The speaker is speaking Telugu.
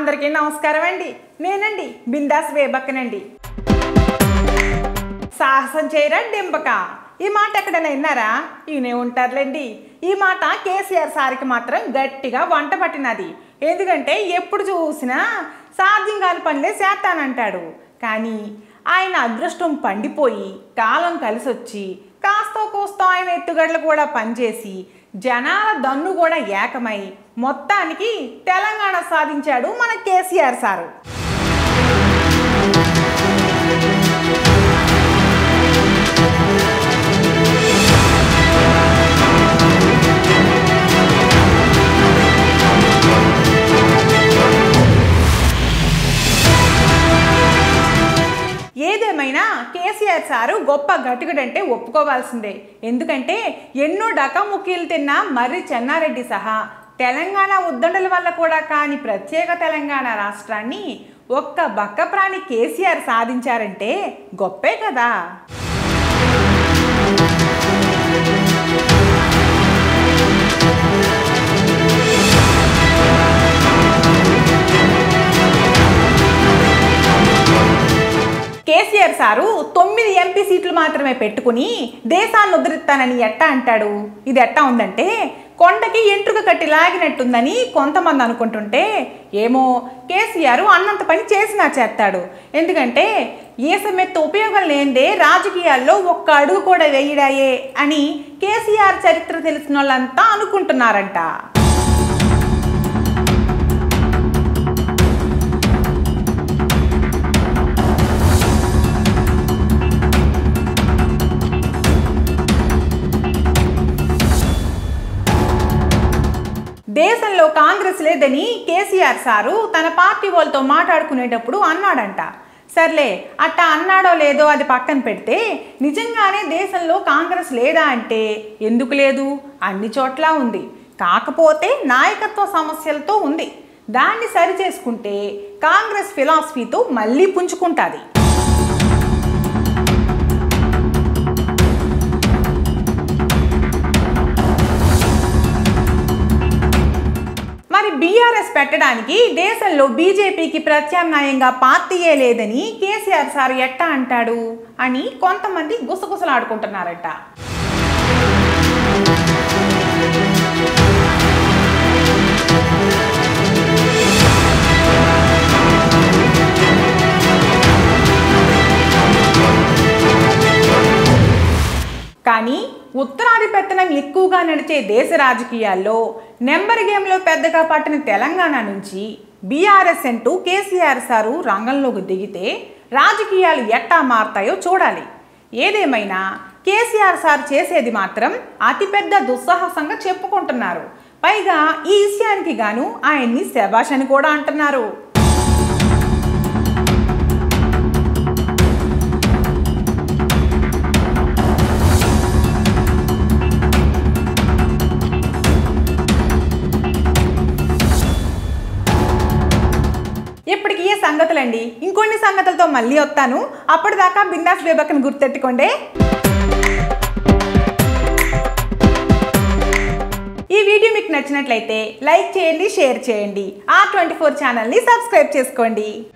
అందరికీ నమస్కారం అండి నేనండి బిందాస్ వేబక్కనండి సాహసం చేయరా డింబక ఈ మాట ఎక్కడైనా విన్నారా ఈయనే ఉంటారులేండి ఈ మాట కేసీఆర్ సార్కి మాత్రం గట్టిగా వంట పట్టినది ఎందుకంటే ఎప్పుడు చూసినా సాధ్యం కాని పనులే చేస్తానంటాడు కానీ ఆయన అదృష్టం పండిపోయి కాలం కలిసొచ్చి కాస్తో కూస్తో ఆయన ఎత్తుగడలు కూడా పనిచేసి జనాల దన్ను కూడా ఏకమై మొత్తానికి తెలంగాణ సాధించాడు మన కేసీఆర్ సారు ఏదేమైనా కేసీఆర్ సారు గొప్ప గటుకుడంటే ఒప్పుకోవాల్సిందే ఎందుకంటే ఎన్నో డకాముక్కీలు తిన్న మర్రి చెన్నారెడ్డి సహా తెలంగాణ ఉద్దండుల వల్ల కూడా కాని ప్రత్యేక తెలంగాణ రాష్ట్రాన్ని ఒక్క బక్క ప్రాణి కేసీఆర్ సాధించారంటే గొప్పే కదా కేసీఆర్ సారు తొమ్మిది ఎంపీ సీట్లు మాత్రమే పెట్టుకుని దేశాన్ని ఉద్ధరిస్తానని ఎట్టా అంటాడు ఇది ఎట్టా ఉందంటే కొండకి ఎంట్రుక కట్టి లాగినట్టుందని కొంతమంది అనుకుంటుంటే ఏమో కేసీఆర్ అన్నంత పని చేసినా చేస్తాడు ఎందుకంటే ఏసమెత్త ఉపయోగం లేనిదే రాజకీయాల్లో ఒక్క అడుగు కూడా వేయడాయే అని కేసీఆర్ చరిత్ర తెలిసిన వాళ్ళంతా అనుకుంటున్నారంట దేశంలో కాంగ్రెస్ లేదని కేసీఆర్ సారు తన పార్టీ వాళ్ళతో మాట్లాడుకునేటప్పుడు అన్నాడంట సర్లే అట్టా అన్నాడో లేదో అది పక్కన పెడితే నిజంగానే దేశంలో కాంగ్రెస్ లేదా అంటే ఎందుకు లేదు అన్ని చోట్ల ఉంది కాకపోతే నాయకత్వ సమస్యలతో ఉంది దాన్ని సరి చేసుకుంటే కాంగ్రెస్ ఫిలాసఫీతో మళ్ళీ పుంజుకుంటుంది మరి బీఆర్ఎస్ పెట్టడానికి దేశంలో బీజేపీకి ప్రత్యామ్నాయంగా పార్టీయే లేదని కేసీఆర్ సార్ ఎట్టా అంటాడు అని కొంతమంది గుసగుసలాడుకుంటున్నారట కానీ ఉత్తరాది పెత్తనం ఎక్కువగా నడిచే దేశ రాజకీయాల్లో నెంబర్ గేమ్లో పెద్దగా పట్టిన తెలంగాణ నుంచి బీఆర్ఎస్ అంటూ కేసీఆర్ సారు రంగంలోకి దిగితే రాజకీయాలు ఎట్టా మారతాయో చూడాలి ఏదేమైనా కేసీఆర్ సార్ చేసేది మాత్రం అతిపెద్ద దుస్సాహసంగా చెప్పుకుంటున్నారు పైగా ఈ విషయానికి గాను ఆయన్ని శబాష్ అని కూడా అంటున్నారు ఇప్పటికి ఏ సంగతులండి ఇంకొన్ని సంగతులతో మళ్ళీ వస్తాను అప్పటిదాకా బిందాస్ బేబక్కను గుర్తెట్టుకోండి ఈ వీడియో మీకు నచ్చినట్లయితే లైక్ చేయండి షేర్ చేయండి ఆ ట్వంటీ ఫోర్ ఛానల్ని సబ్స్క్రైబ్ చేసుకోండి